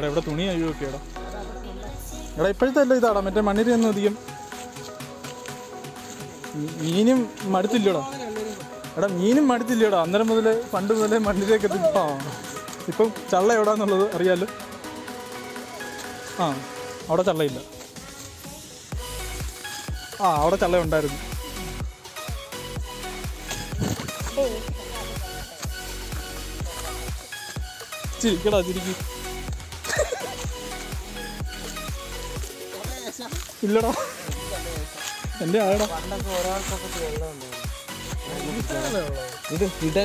എടാ ഇവിടെ തുണി അയ്യൊക്കെ എടാ എടാ ഇപ്പോഴത്തെ അല്ല ഇതാടാ മറ്റേ മണ്ണിരൊന്നും അധികം മീ- മീനും മടുത്തില്ലടാ എടാ മീനും മടുത്തില്ലടാ അന്നേരം മുതലേ പണ്ട് മുതലേ മണ്ണിലേക്ക് ആ ഇപ്പം ചള്ള എവിടാന്നുള്ളത് അറിയാലോ ആ അവിടെ ചള്ളയില്ല ആ അവിടെ ചള്ള ഉണ്ടായിരുന്നു ചിരിക്കടാ ചിരിക്ക് ഇല്ലടാ എൻ്റെ ആടാ ഇത് ഹിഡൻ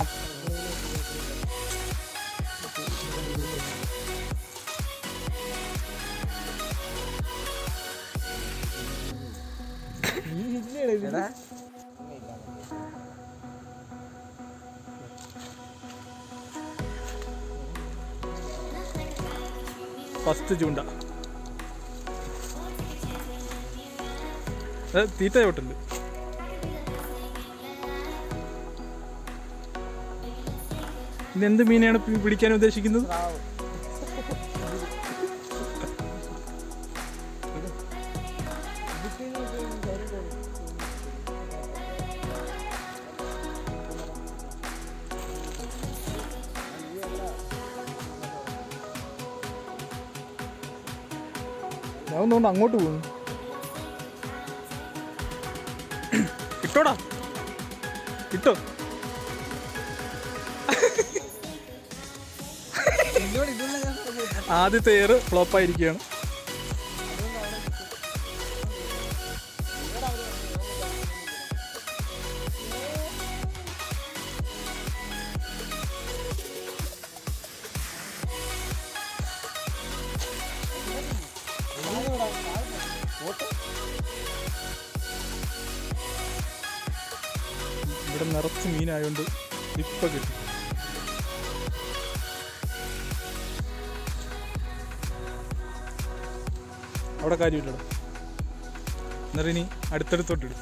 ഫസ്റ്റ് ചൂണ്ട ഏ, തീറ്റ ചോട്ടുണ്ട് ഇന്ന് എന്ത് മീനെയാണ് പി- പിടിക്കാൻ ഉദ്ദേശിക്കുന്നത് ഞാൻ ഒന്നുകൊണ്ട് അങ്ങോട്ട് പോകുന്നു ഇട്ടോടാ ഇട്ടോ ആദ്യത്തെ എയർ ഫ്ലോപ്പ് ആയിരിക്കുകയാണ് ഇവിടെ നിറച്ച് മീനായോണ്ട് ഇപ്പൊ കിട്ടും അവിടെ കാര്യമില്ലടാ എന്നിട്ട് ഇനി അടുത്തടുത്തോട്ടിടും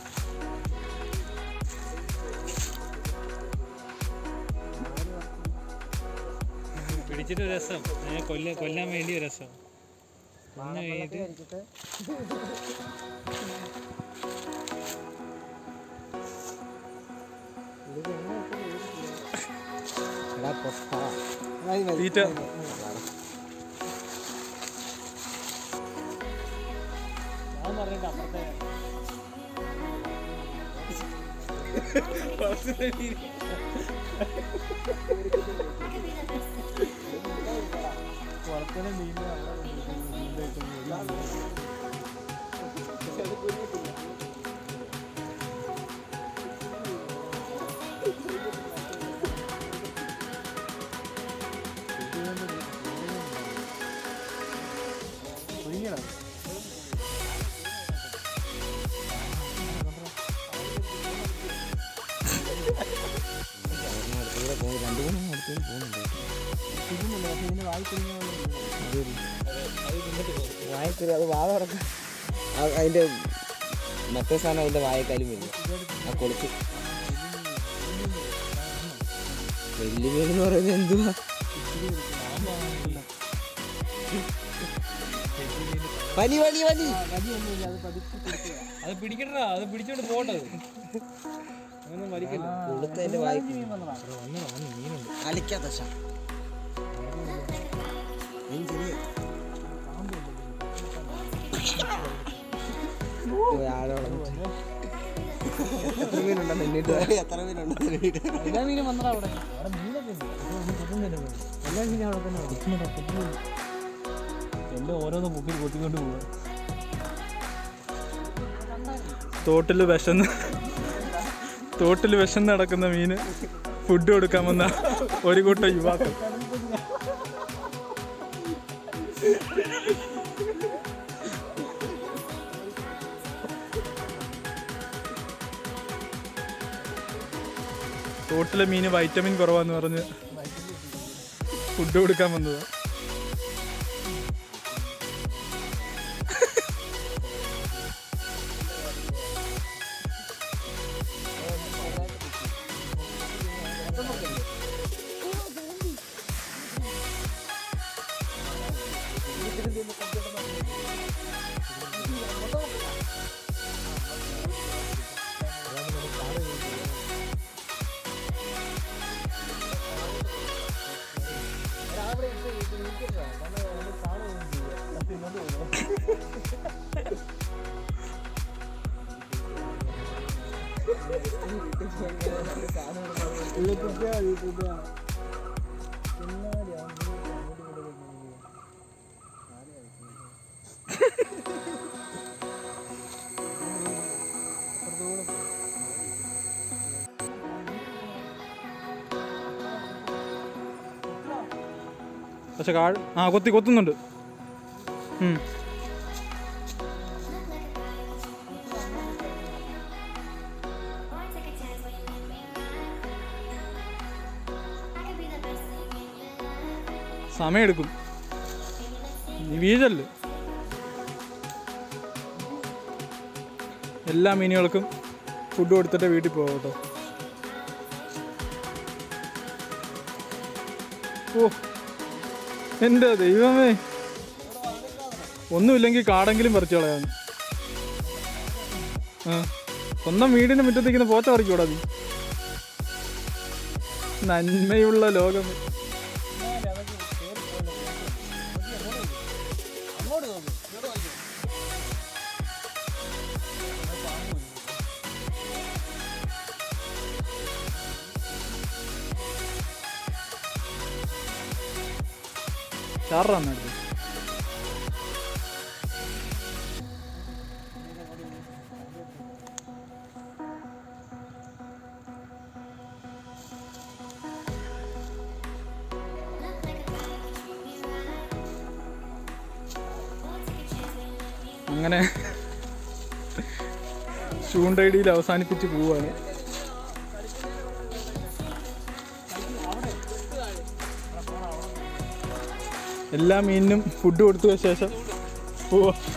പിടിച്ചിട്ട് രസം ഏ, കൊല്ല കൊല്ലാൻ വേണ്ടി ഒരു രസം ഒന്ന് കഴിഞ്ഞിട്ട് എടാ പൊട്ട തീറ്റ ഞാൻ പറഞ്ഞിട്ട് അപ്പുറത്തെ രണ്ടു മൂന്ന് അടുത്ത് പോകുന്നുണ്ട് വായിക്കറി അത് വാ തുറക്ക അതിന്റെ മറ്റേ സാധനം അതിന്റെ വായക്കാലും വരും ആ കൊളുത്ത് വലിയ മീനെന്ന് പറയുന്നത് എന്തുവാ വലി വലി വലി അത് പിടിക്കണ്ടാ അത് പിടിച്ചോണ്ട് പോട്ടത് അങ്ങനെ വലിക്കല്ല കൊളുത്തതിന്റെ വായി അലിക്കാത്ത ശ എത്ര മീനുണ്ടെന്ന് എണ്ണിട്ട് എത്ര മീനുണ്ടെന്ന് എണ്ണിട്ട് എല്ലാ മീനും വന്നടാ അവിടെ അവിടെ മീനൊക്കെ ഉണ്ട് എല്ലാ മീനും അവിടെ തന്നെ അടിക്കുന്നുണ്ടാ എല്ലാം ഓരോന്ന് മുക്കിൽ കൊത്തിക്കൊണ്ട് പോവുക തോട്ടിൽ വിശന്ന് തോട്ടിൽ വിശന്ന് നടക്കുന്ന മീന് ഫുഡ് കൊടുക്കാൻ വന്ന ഒരു കൂട്ടം യുവാക്കൾ തോട്ടിലെ മീന് വൈറ്റമിൻ കുറവാന്ന് പറഞ്ഞ് ഫുഡ് കൊടുക്കാൻ വന്നതാ പക്ഷെ കാ ആ കൊത്തി കൊത്തുന്നുണ്ട് ഉം. സമയമെടുക്കും നീ വീഴല്ലേ എല്ലാ മീനുകൾക്കും ഫുഡ് കൊടുത്തിട്ട് വീട്ടിൽ പോകാം കേട്ടോ ഓ എൻ്റെ ദൈവമേ ഒന്നുമില്ലെങ്കിൽ കാടെങ്കിലും പറിച്ചു കളയാന്ന് ആ സ്വന്തം വീടിന് മുറ്റത്തേക്കുന്ന പോച്ച പറിക്കൂടാ നീ നന്മയുള്ള ലോകം ചാറാന്ന് എടുത്ത് അങ്ങനെ ചൂണ്ടയിടിയിൽ അവസാനിപ്പിച്ച് പോവാണ് എല്ലാ മീനിനും ഫുഡ് കൊടുത്തതിന് ശേഷം പോവാ